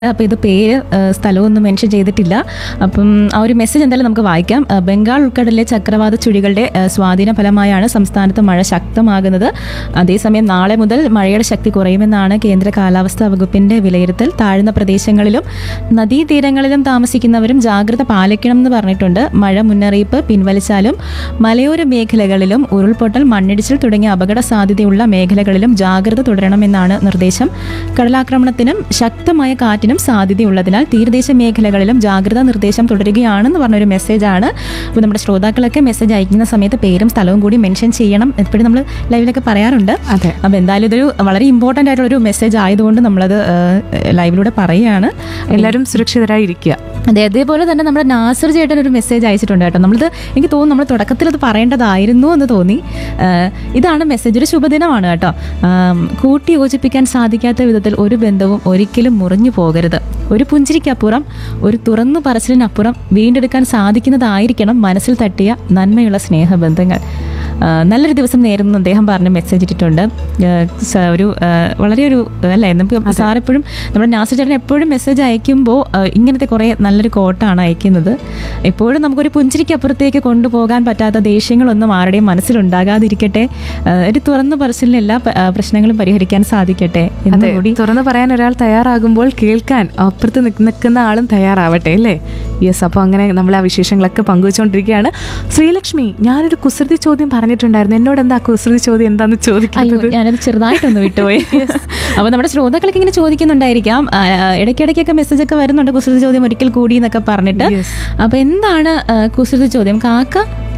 അപ്പോൾ ഇത് പേര് ആ, സ്ഥലവും ഒന്നും മെൻഷൻ ചെയ്തിട്ടില്ല അപ്പം ആ ഒരു മെസ്സേജ് എന്തായാലും നമുക്ക് വായിക്കാം ആ, ബംഗാൾ ഉൾക്കടലിലെ ചക്രവാത ചുഴികളുടെ ആ, സ്വാധീന ഫലമായാണ് സംസ്ഥാനത്ത് മഴ ശക്തമാകുന്നത് അതേസമയം നാളെ മുതൽ മഴയുടെ ശക്തി കുറയുമെന്നാണ് കേന്ദ്ര കാലാവസ്ഥാ വകുപ്പിന്റെ വിലയിരുത്തൽ താഴ്ന്ന പ്രദേശങ്ങളിലും നദീതീരങ്ങളിലും താമസിക്കുന്നവരും ജാഗ്രത പാലിക്കണമെന്ന് പറഞ്ഞിട്ടുണ്ട് മഴ മുന്നറിയിപ്പ് പിൻവലിച്ചാലും മലയോര മേഖലകളിലും ഉരുൾപൊട്ടൽ മണ്ണിടിച്ചിൽ തുടങ്ങിയ അപകട സാധ്യതയുള്ള മേഖലകളിലും ജാഗ്രത തുടരണമെന്നാണ് നിർദ്ദേശം കടലാക്രമണത്തിനും ശക്തമായ കാറ്റിനും സാധ്യതയുള്ളതിനാൽ തീരദേശ മേഖലകളിലും ജാഗ്രതാ നിർദ്ദേശം തുടരുകയാണെന്ന് പറഞ്ഞൊരു മെസ്സേജാണ് അപ്പോൾ നമ്മുടെ ശ്രോതാക്കളൊക്കെ മെസ്സേജ് അയക്കുന്ന സമയത്ത് പേരും സ്ഥലവും കൂടി മെൻഷൻ ചെയ്യണം എപ്പോഴും നമ്മൾ ലൈവിലൊക്കെ പറയാറുണ്ട് അതെ അപ്പോൾ എന്തായാലും ഇതൊരു വളരെ ഇമ്പോർട്ടൻ്റ് ആയിട്ടുള്ള ഒരു മെസ്സേജ് ആയതുകൊണ്ട് നമ്മളത് ലൈവിലൂടെ പറയുകയാണ് എല്ലാവരും സുരക്ഷിതരായി ഇരിക്കുക അതെ അതേപോലെ തന്നെ നമ്മുടെ നാസർ ചേട്ടൻ ഒരു മെസ്സേജ് അയച്ചിട്ടുണ്ട് കേട്ടോ നമ്മളിത് എനിക്ക് തോന്നുന്നു നമ്മൾ തുടക്കത്തിൽ അത് പറയേണ്ടതായിരുന്നു എന്ന് തോന്നി ആ, ഇതാണ് മെസ്സേജ് ഒരു ശുഭദിനമാണ് കേട്ടോ ആം, കൂട്ടി യോജിപ്പിക്കാൻ സാധിക്കാത്ത വിധത്തിൽ ഒരു ബന്ധവും ഒരിക്കലും മുറിഞ്ഞു പോകരുത് ഒരു പുഞ്ചിരിക്കപ്പുറം ഒരു തുറന്നു പറച്ചിലിനപ്പുറം വീണ്ടെടുക്കാൻ സാധിക്കുന്നതായിരിക്കണം മനസ്സിൽ തട്ടിയ നന്മയുള്ള സ്നേഹബന്ധങ്ങൾ ആ, നല്ലൊരു ദിവസം നേരുന്നു അദ്ദേഹം പറഞ്ഞ മെസ്സേജ് ഇട്ടിട്ടുണ്ട് ആ, സ- ഒരു ആ, വളരെ ഒരു അല്ലേ നമുക്ക് സാർ എപ്പോഴും നമ്മുടെ നാസർ ചേട്ടൻ എപ്പോഴും മെസ്സേജ് അയക്കുമ്പോൾ ആ, ഇങ്ങനത്തെ കുറേ നല്ലൊരു കോട്ടാണ് അയക്കുന്നത് എപ്പോഴും നമുക്കൊരു പുഞ്ചിരിക്ക് അപ്പുറത്തേക്ക് കൊണ്ടുപോകാൻ പറ്റാത്ത ദേഷ്യങ്ങളൊന്നും ആരുടെയും മനസ്സിലുണ്ടാകാതിരിക്കട്ടെ ആ, ഒരു തുറന്നു പറച്ചിലിന് എല്ലാ പ- ആ, പ്രശ്നങ്ങളും പരിഹരിക്കാൻ സാധിക്കട്ടെ അതെ എന്നുകൂടി തുറന്നു പറയാൻ ഒരാൾ തയ്യാറാകുമ്പോൾ കേൾക്കാൻ അപ്പുറത്ത് നിക്ക് നിൽക്കുന്ന ആളും തയ്യാറാവട്ടെ അല്ലേ യെസ് അപ്പോൾ അങ്ങനെ നമ്മൾ ആ വിശേഷങ്ങളൊക്കെ പങ്കുവെച്ചുകൊണ്ടിരിക്കുകയാണ് ശ്രീലക്ഷ്മി ഞാനൊരു കുസൃതി ചോദ്യം പറഞ്ഞിട്ടുണ്ടായിരുന്നു എന്നോട് എന്താ കുസൃതി ചോദ്യം എന്താന്ന് അയ്യോ ചോദിക്കുന്നത് ഞാനത് ചെറുതായിട്ടൊന്ന് വിട്ടുപോയി അപ്പൊ നമ്മുടെ ശ്രോതാക്കളൊക്കെ ഇങ്ങനെ ചോദിക്കുന്നുണ്ടായിരിക്കാം ആ, ആ, ഇടയ്ക്കിടയ്ക്കൊക്കെ മെസ്സേജ് ഒക്കെ വരുന്നുണ്ട് കുസൃതി ചോദ്യം ഒരിക്കൽ കൂടി എന്നൊക്കെ പറഞ്ഞിട്ട് Yes. അപ്പൊ എന്താണ് ആ, കുസൃതി ചോദ്യം കാക്ക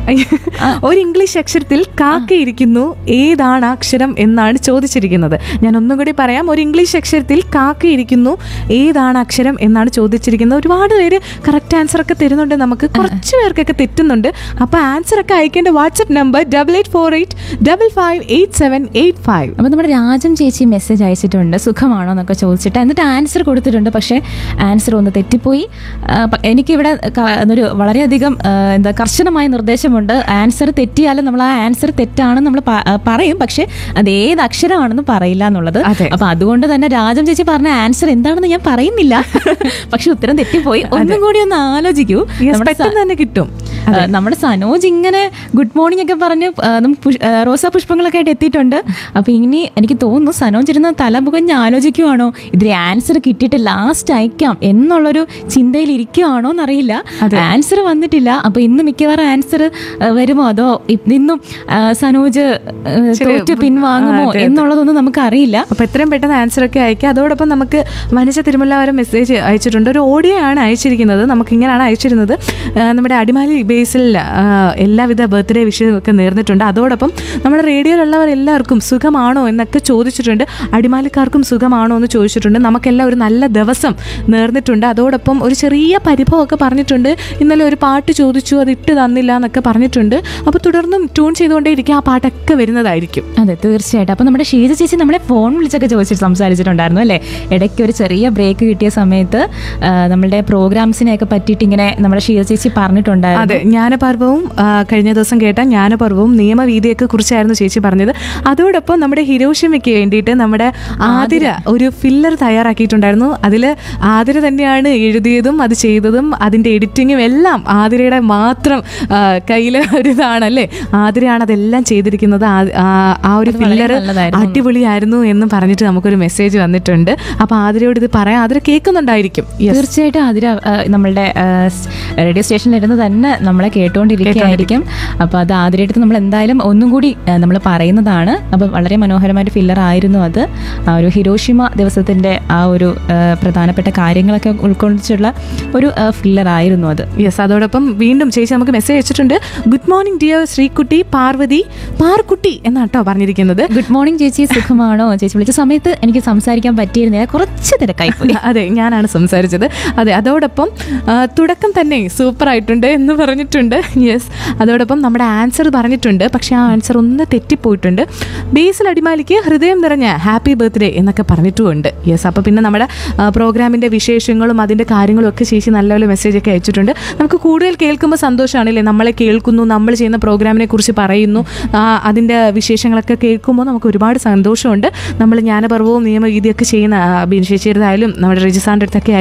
ഒരു ഇംഗ്ലീഷ് അക്ഷരത്തിൽ കാക്ക ഇരിക്കുന്നു ഏതാണ് ആ അക്ഷരം എന്നാണ് ചോദിച്ചിരിക്കുന്നത് ഞാൻ ഒന്നും കൂടി പറയാം ഒരു ഇംഗ്ലീഷ് അക്ഷരത്തിൽ കാക്ക ഇരിക്കുന്നു ഏതാണ് അക്ഷരം എന്നാണ് ചോദിച്ചിരിക്കുന്നത് ഒരുപാട് പേര് കറക്റ്റ് ആൻസർ ഒക്കെ തരുന്നുണ്ട് നമുക്ക് കുറച്ച് പേർക്കൊക്കെ തെറ്റുന്നുണ്ട് അപ്പോൾ ആൻസർ ഒക്കെ അയക്കേണ്ട WhatsApp number double eight four eight double five eight seven eight five അപ്പൊ നമ്മുടെ രാജം ചേച്ചി മെസ്സേജ് അയച്ചിട്ടുണ്ട് സുഖമാണോ എന്നൊക്കെ ചോദിച്ചിട്ട് എന്നിട്ട് ആൻസർ കൊടുത്തിട്ടുണ്ട് പക്ഷേ ആൻസർ ഒന്ന് തെറ്റിപ്പോയി ആ, പ- എനിക്കിവിടെ ക- ഒരു വളരെയധികം ആ, എന്താ കർശനമായ നിർദ്ദേശമുണ്ട് ആൻസർ തെറ്റിയാലും നമ്മൾ ആ ആൻസർ തെറ്റാണെന്ന് നമ്മൾ പ- ആ, പറയും പക്ഷേ അത് ഏത് അക്ഷരമാണെന്ന് പറയില്ല എന്നുള്ളത് അതെ. അപ്പൊ അതുകൊണ്ട് തന്നെ രാജം ചേച്ചി പറഞ്ഞ ആൻസർ എന്താണെന്ന് ഞാൻ പറയുന്നില്ല പക്ഷെ ഉത്തരം തെറ്റിപ്പോയി ഒന്നും കൂടി ഒന്ന് ആലോചിക്കൂ നമ്മുടെ സ- പെട്ടെന്ന് തന്നെ കിട്ടും ആ, നമ്മുടെ സനോജ് ഇങ്ങനെ ഗുഡ് മോർണിംഗ് ഒക്കെ പറഞ്ഞ് ആ, നമുക്ക് പുഷ്- ആ, റോസാ പുഷ്പങ്ങളൊക്കെ ആയിട്ട് എത്തിയിട്ടുണ്ട് അപ്പൊ ഇനി എനിക്ക് തോന്നുന്നു സനോജ് ഇരുന്ന് തല പുകഞ്ഞ് ആലോചിക്കുവാണോ ഇതിൽ ആൻസർ കിട്ടിയിട്ട് ലാസ്റ്റ് അയക്കാം എന്നുള്ളൊരു ചിന്തയിൽ ഇരിക്കുവാണോ എന്നറിയില്ല ആൻസർ വന്നിട്ടില്ല അപ്പൊ ഇന്ന് മിക്കവാറും ആൻസർ വരുമോ അതോ ഇ- ഇന്നും ആ, സനോജ് ആ, തോറ്റ് പിൻവാങ്ങുമോ എന്നുള്ളതൊന്നും നമുക്ക് അറിയില്ല അപ്പോൾ എത്രയും പെട്ടെന്ന് ആൻസർ ഒക്കെ അയക്കുക അതോടൊപ്പം നമുക്ക് വനിജ തിരുമല്ലാവരം മെസ്സേജ് അയച്ചിട്ടുണ്ട് ഒരു ഓഡിയോ ആണ് അയച്ചിരിക്കുന്നത് നമുക്ക് ഇങ്ങനെയാണ് അയച്ചിരുന്നത് ആ, നമ്മുടെ അടിമാലി ബേസിൽ ആ, എല്ലാവിധ ബർത്ത്ഡേ വിഷയം ഒക്കെ നേർന്നിട്ടുണ്ട് അതോടൊപ്പം നമ്മുടെ റേഡിയോയിലുള്ളവർ എല്ലാവർക്കും സുഖമാണോ എന്നൊക്കെ ചോദിച്ചിട്ടുണ്ട് അടിമാലിക്കാർക്കും സുഖമാണോ എന്ന് ചോദിച്ചിട്ടുണ്ട് നമുക്കെല്ലാം ഒരു നല്ല ദിവസം നേർന്നിട്ടുണ്ട് അതോടൊപ്പം ഒരു ചെറിയ പരിഭവമൊക്കെ പറഞ്ഞിട്ടുണ്ട് ഇന്നലെ ഒരു പാട്ട് ചോദിച്ചു അത് ഇട്ട് തന്നില്ല എന്നൊക്കെ പറഞ്ഞിട്ടുണ്ട് അപ്പോൾ തുടർന്നും ട്യൂൺ ചെയ്തുകൊണ്ടേ ഇരിക്കുക ആ പാട്ടൊക്കെ വരുന്നതായിരിക്കും അതെ തീർച്ചയായിട്ടും അപ്പൊ നമ്മുടെ ഷീജ ചേച്ചി നമ്മളെ ഫോൺ വിളിച്ചൊക്കെ ചോദിച്ചിട്ട് സംസാരിച്ചിട്ടുണ്ടായിരുന്നു അല്ലേ ഇടയ്ക്ക് ഒരു ചെറിയ ബ്രേക്ക് കിട്ടിയ സമയത്ത് ആ, നമ്മളുടെ പ്രോഗ്രാംസിനെയൊക്കെ പറ്റിയിട്ട് ഇങ്ങനെ നമ്മുടെ ഷീജ ചേച്ചി പറഞ്ഞിട്ടുണ്ടായിരുന്നു അതെ ജ്ഞാനപർവവും ആ, കഴിഞ്ഞ ദിവസം കേട്ട ജ്ഞാനപർവവും നിയമവീതിയൊക്കെ കുറിച്ചായിരുന്നു ചേച്ചി പറഞ്ഞത് അതോടൊപ്പം നമ്മുടെ ഹിരോഷിമയ്ക്ക് വേണ്ടിയിട്ട് നമ്മുടെ ആതിര ഒരു ഫില്ലർ തയ്യാറാക്കിയിട്ടുണ്ടായിരുന്നു അതിൽ ആതിര തന്നെയാണ് എഴുതിയതും അത് ചെയ്തതും അതിൻ്റെ എഡിറ്റിങ്ങും എല്ലാം ആതിരയുടെ മാത്രം കയ്യിൽ ഒരു ഇതാണല്ലേ ആതിരയാണ് അതെല്ലാം ചെയ്തിരിക്കുന്നത് ആ- ആ- ആ ഒരു അത് വളരെ ഫില്ലർ നല്ലതായിരുന്നു. അടിപൊളിയായിരുന്നു എന്ന് പറഞ്ഞിട്ട് നമുക്കൊരു മെസ്സേജ് വന്നിട്ടുണ്ട് അപ്പോൾ ആതിരയോട് ഇത് പറയാം ആതിര കേൾക്കുന്നുണ്ടായിരിക്കും Yes. തീർച്ചയായിട്ടും അതിര ആ, നമ്മളുടെ ആ, സ് റേഡിയോ സ്റ്റേഷനിൽ ഇരുന്ന് തന്നെ നമ്മളെ കേട്ടുകൊണ്ടിരിക്കുകയായിരിക്കും അപ്പോൾ അത് ആദ്യമായിട്ട് നമ്മൾ എന്തായാലും ഒന്നും കൂടി നമ്മൾ പറയുന്നതാണ് അപ്പോൾ വളരെ മനോഹരമായിട്ട് ഫില്ലർ ആയിരുന്നു അത് ആ ഒരു ഹിരോഷിമ ദിവസത്തിന്റെ ആ ഒരു ആ, പ്രധാനപ്പെട്ട കാര്യങ്ങളൊക്കെ ഉൾക്കൊള്ളിച്ചുള്ള ഒരു ഫില്ലർ ആയിരുന്നു അത് യെസ് അതോടൊപ്പം വീണ്ടും ചേച്ചി നമുക്ക് മെസ്സേജ് അയച്ചിട്ടുണ്ട് good morning dear Sreekutty Parvathy Parkutty എന്നാണ് കേട്ടോ പറഞ്ഞിരിക്കുന്നത് ഗുഡ് മോർണിംഗ് ചേച്ചി സുഖമാണോ ചേച്ചി വിളിച്ച സമയത്ത് എനിക്ക് സംസാരിക്കാൻ പറ്റിയിരുന്നില്ല കുറച്ച് തിരക്കായി പോയി അതെ ഞാനാണ് സംസാരിച്ചത് അതെ അതോടൊപ്പം ആ, തുടക്കം തന്നെ സൂപ്പർ ആയിട്ടുണ്ട് എന്ന് പറഞ്ഞിട്ടുണ്ട് യെസ് അതോടൊപ്പം നമ്മുടെ ആൻസർ പറഞ്ഞിട്ടുണ്ട് പക്ഷേ ആ ആൻസർ ഒന്ന് തെറ്റിപ്പോയിട്ടുണ്ട് ബേസിൽ അടിമാലിക്ക് ഹൃദയം നിറഞ്ഞ ഹാപ്പി ബർത്ത്ഡേ എന്നൊക്കെ പറഞ്ഞിട്ടുമുണ്ട് യെസ് അപ്പോൾ പിന്നെ നമ്മുടെ പ്രോഗ്രാമിൻ്റെ വിശേഷങ്ങളും അതിൻ്റെ കാര്യങ്ങളും ഒക്കെ ചേച്ചി നല്ലപോലെ മെസ്സേജ് ഒക്കെ അയച്ചിട്ടുണ്ട് നമുക്ക് കൂടുതൽ കേൾക്കുമ്പോൾ സന്തോഷമാണല്ലേ നമ്മളെ കേൾക്കുന്നു നമ്മൾ ചെയ്യുന്ന പ്രോഗ്രാമിനെ കുറിച്ച് പറയുന്നു ആ, അതിൻ്റെ വിശേഷങ്ങളൊക്കെ കേൾക്കുമ്പോൾ നമുക്ക് ഒരുപാട് സന്തോഷമുണ്ട് നമ്മൾ ജ്ഞാനപർവവും നിയമവീതിയൊക്കെ ചെയ്യുന്ന ആ, ബിൻ ചേച്ചിയുടെ ആയാലും നമ്മുടെ രജിസാറിൻ്റെ അടുത്തൊക്കെ